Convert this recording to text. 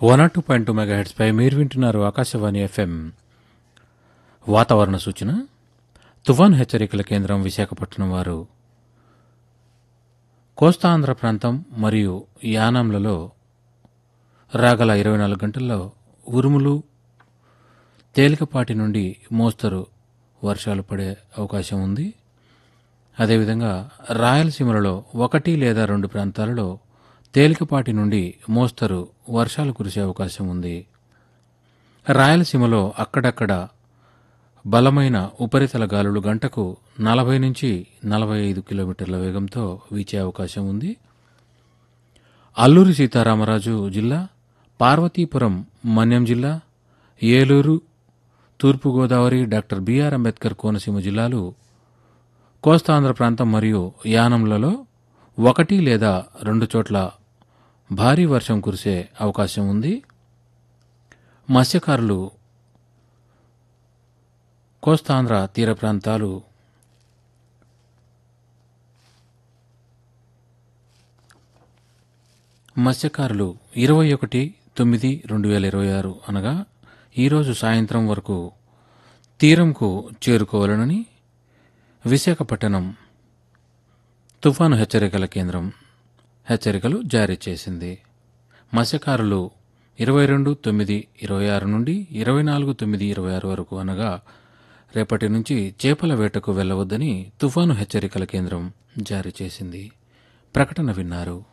one R two point two mega పై మీరు వింటున్నారు ఆకాశవాణి ఎఫ్ఎం వాతావరణ సూచన తుఫాన్ హెచ్చరికల కేంద్రం విశాఖపట్నం వారు కోస్తాంధ్ర ప్రాంతం మరియు యానాంలలో రాగల ఇరవై నాలుగు గంటల్లో ఉరుములు తేలికపాటి నుండి మోస్తరు వర్షాలు పడే అవకాశం ఉంది అదేవిధంగా రాయలసీమలలో ఒకటి లేదా రెండు ప్రాంతాలలో తేలికపాటి నుండి మోస్తరు వర్షాలు కురిసే అవకాశం ఉంది రాయలసీమలో అక్కడక్కడ బలమైన ఉపరితల గాలులు గంటకు నలభై నుంచి నలభై ఐదు కిలోమీటర్ల వేగంతో వీచే అవకాశం ఉంది అల్లూరి సీతారామరాజు జిల్లా పార్వతీపురం మన్యం జిల్లా ఏలూరు తూర్పుగోదావరి డాక్టర్ బిఆర్ అంబేద్కర్ కోనసీమ జిల్లాలు కోస్తాంధ్ర ప్రాంతం మరియు యానంలలో ఒకటి లేదా రెండు చోట్ల భారీ వర్షం కురిసే అవకాశం ఉంది మత్స్యకారులు కోస్తాంధ్ర తీర ప్రాంతాలు మత్స్యకారులు ఇరవై ఒకటి తొమ్మిది రెండు వేల ఇరవై ఆరు అనగా ఈరోజు సాయంత్రం వరకు తీరంకు చేరుకోవాలని విశాఖపట్నం తుఫాను హెచ్చరికల కేంద్రం హెచ్చరికలు జారీ చేసింది మత్స్యకారులు ఇరవై రెండు తొమ్మిది ఇరవై ఆరు నుండి ఇరవై నాలుగు తొమ్మిది ఇరవై ఆరు వరకు అనగా రేపటి నుంచి చేపల వేటకు వెళ్లవద్దని తుఫాను హెచ్చరికల కేంద్రం జారీ చేసింది ప్రకటన విన్నారు